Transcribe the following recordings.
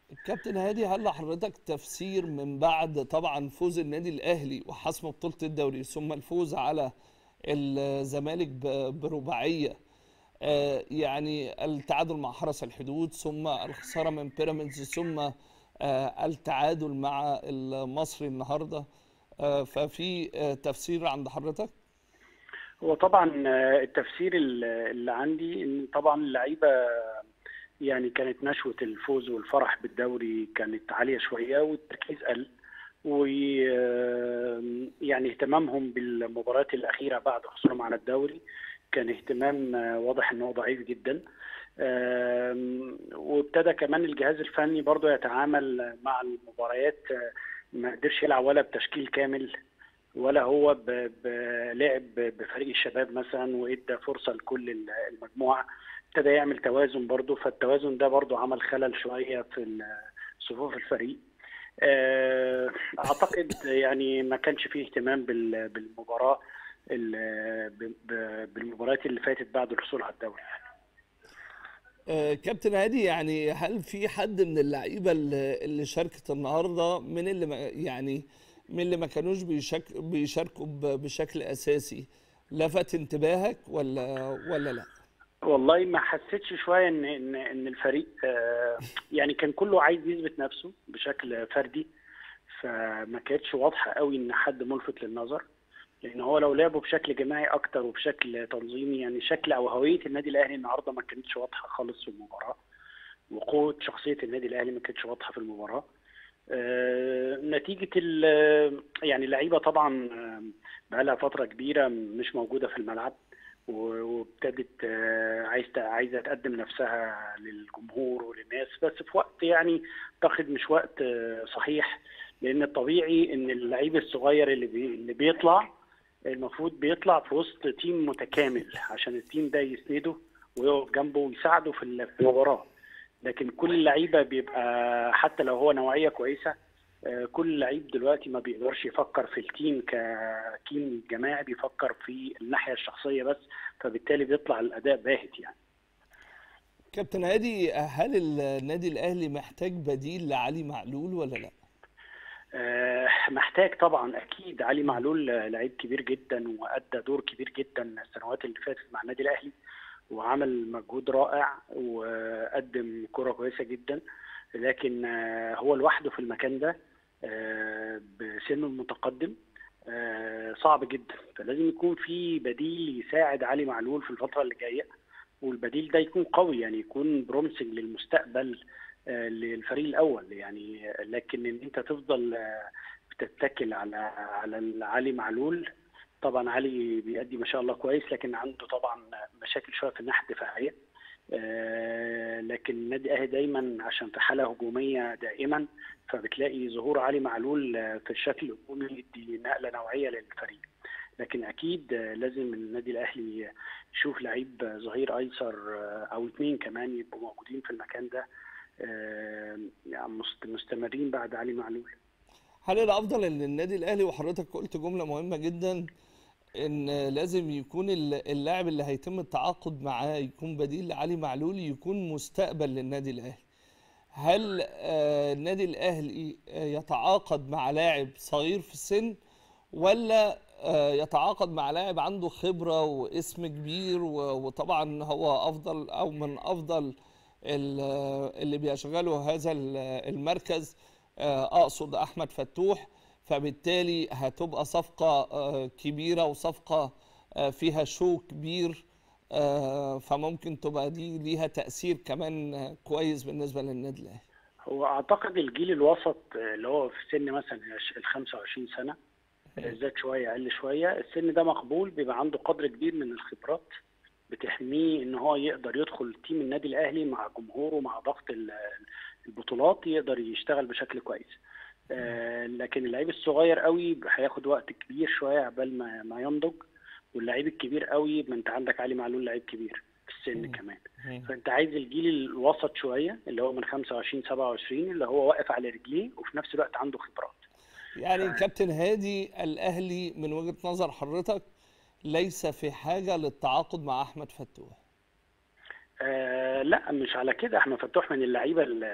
كابتن هادي هل لحضرتك تفسير من بعد طبعا فوز النادي الاهلي وحسم بطوله الدوري ثم الفوز على الزمالك ب- برباعيه آه، يعني التعادل مع حرس الحدود ثم الخساره من بيراميدز ثم آه، التعادل مع المصري النهارده آه، ففي آه، تفسير عند حضرتك؟ هو طبعا آه، التفسير ال- اللي عندي ان طبعا اللعيبه يعني كانت نشوه الفوز والفرح بالدوري كانت عاليه شويه والتركيز قل و آه، يعني اهتمامهم بالمباريات الاخيره بعد خسارهم على الدوري كان اهتمام آه، واضح ان هو ضعيف جدا آم، وابتدى كمان الجهاز الفني برضه يتعامل مع المباريات آه، ما قدرش يلعب ولا بتشكيل كامل ولا هو ب- ب- لعب بفريق الشباب مثلا وادى فرصه لكل ال- المجموعه ابتدى يعمل توازن برضه فالتوازن ده برضه عمل خلل شويه في ال- صفوف الفريق آه، اعتقد يعني ما كانش فيه اهتمام بال- بالمباراه ال- ب- ب- بالمباريات اللي فاتت بعد الحصول على الدوري آه، كابتن هادي يعني هل في حد من اللعيبه اللي اللي شاركت النهارده من اللي ما يعني من اللي ما كانوش بيشك بيشاركوا ب- بشكل اساسي لفت انتباهك ولا ولا لا؟ والله ما حسيتش شويه ان ان ان الفريق آه، يعني كان كله عايز يثبت نفسه بشكل فردي فما كانتش واضحه قوي ان حد ملفت للنظر لان هو لو لعبوا بشكل جماعي اكتر وبشكل تنظيمي يعني شكل او هويه النادي الاهلي النهارده ما كانتش واضحه خالص في المباراه وقوه شخصيه النادي الاهلي ما كانتش واضحه في المباراه آه، نتيجه ال- يعني اللعيبه طبعا آه، بقالها فتره كبيره مش موجوده في الملعب و- وابتدت آه، عايز عايزه تقدم نفسها للجمهور وللناس بس في وقت يعني اعتقد مش وقت آه، صحيح لان الطبيعي ان اللعيب الصغير اللي بي اللي بيطلع المفروض بيطلع في وسط تيم متكامل عشان التيم ده يسنده ويقف جنبه ويساعده في ال- في المباراه لكن كل اللعيبه بيبقى حتى لو هو نوعيه كويسه آه، كل لعيب دلوقتي ما بيقدرش يفكر في التيم كتيم جماعي بيفكر في الناحيه الشخصيه بس فبالتالي بيطلع الاداء باهت يعني كابتن هادي هل النادي الاهلي محتاج بديل لعلي معلول ولا لا؟ آه، محتاج طبعا اكيد علي معلول آه، لعيب كبير جدا وادى دور كبير جدا السنوات اللي فاتت مع النادي الاهلي وعمل مجهود رائع وقدم كرة كويسة جدا لكن آه، هو لوحده في المكان ده آه، بسنه المتقدم آه، صعب جدا فلازم يكون في بديل يساعد علي معلول في الفترة اللي جاية والبديل ده يكون قوي يعني يكون برومسنج للمستقبل آه، للفريق الاول يعني لكن ان انت تفضل آه، بتتكل على على علي معلول طبعا علي بيأدي ما شاء الله كويس لكن عنده طبعا مشاكل شويه في الناحيه الدفاعيه آه، لكن النادي الاهلي دايما عشان في حاله هجوميه دائما فبتلاقي ظهور علي معلول آه، في الشكل الهجومي يدي نقله نوعيه للفريق لكن اكيد آه، لازم النادي الاهلي يشوف لعيب آه، ظهير ايسر آه، او اثنين كمان يبقوا موجودين في المكان ده آه، يعني مست- مستمرين بعد علي معلول هل الافضل ان النادي الاهلي وحضرتك قلت جمله مهمه جدا ان لازم يكون ال- اللاعب اللي هيتم التعاقد معاه يكون بديل لعلي معلول يكون مستقبل للنادي الاهلي هل آه، النادي الاهلي آه، يتعاقد مع لاعب صغير في السن ولا آه، يتعاقد مع لاعب عنده خبرة واسم كبير و- وطبعا هو افضل او من افضل ال- اللي بيشغلوا هذا ال- المركز آه، اقصد احمد فتوح فبالتالي هتبقى صفقة آه، كبيرة وصفقة آه، فيها شو كبير آه، فممكن تبقى دي ليها تأثير كمان آه، كويس بالنسبة للنادي الأهلي هو اعتقد الجيل الوسط آه، اللي هو في سن مثلا ال 25 سنه آه، زاد شويه اقل شويه السن ده مقبول بيبقى عنده قدر كبير من الخبرات بتحميه ان هو يقدر يدخل تيم النادي الاهلي مع جمهوره مع ضغط ال- البطولات يقدر يشتغل بشكل كويس آه، لكن اللعيب الصغير قوي هياخد وقت كبير شويه عبال ما ما ينضج واللعيب الكبير قوي ما انت عندك علي معلول لعيب كبير في السن كمان فانت عايز الجيل الوسط شويه اللي هو من 25 27 اللي هو واقف على رجليه وفي نفس الوقت عنده خبرات يعني كابتن هادي الأهلي من وجهة نظر حضرتك ليس في حاجة للتعاقد مع أحمد فتوح آه لا مش على كده احمد فتوح من اللعيبه اللي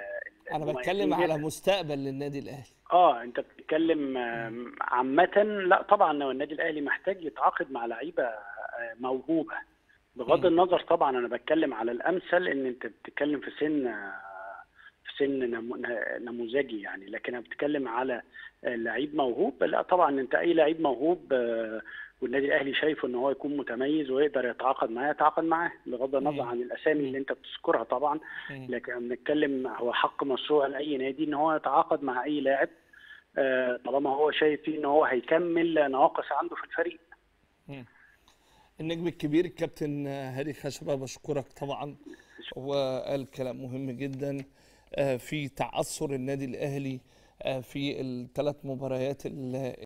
انا مميزين بتكلم على جدا مستقبل للنادي الاهلي اه انت بتتكلم آم، عامة لا طبعا لو النادي الاهلي محتاج يتعاقد مع لعيبة آه، موهوبة بغض مم. النظر طبعا انا بتكلم على الامثل ان انت بتتكلم في سن آه، في سن نمو- ن- نموذجي يعني لكن انا بتكلم على آه، لعيب موهوب لا طبعا انت اي لعيب موهوب آه، والنادي الاهلي شايفه ان هو يكون متميز ويقدر يتعاقد معاه يتعاقد معاه بغض النظر مم. عن الاسامي مم. اللي انت بتذكرها طبعا مم. لكن بنتكلم هو حق مشروع لاي نادي ان هو يتعاقد مع اي لاعب آه، طالما هو شايف فيه ان هو هيكمل نواقص عنده في الفريق مم. النجم الكبير الكابتن هادي خشبة بشكرك طبعا هو قال كلام مهم جدا آه، في تعثر النادي الأهلي آه، في الثلاث مباريات ال-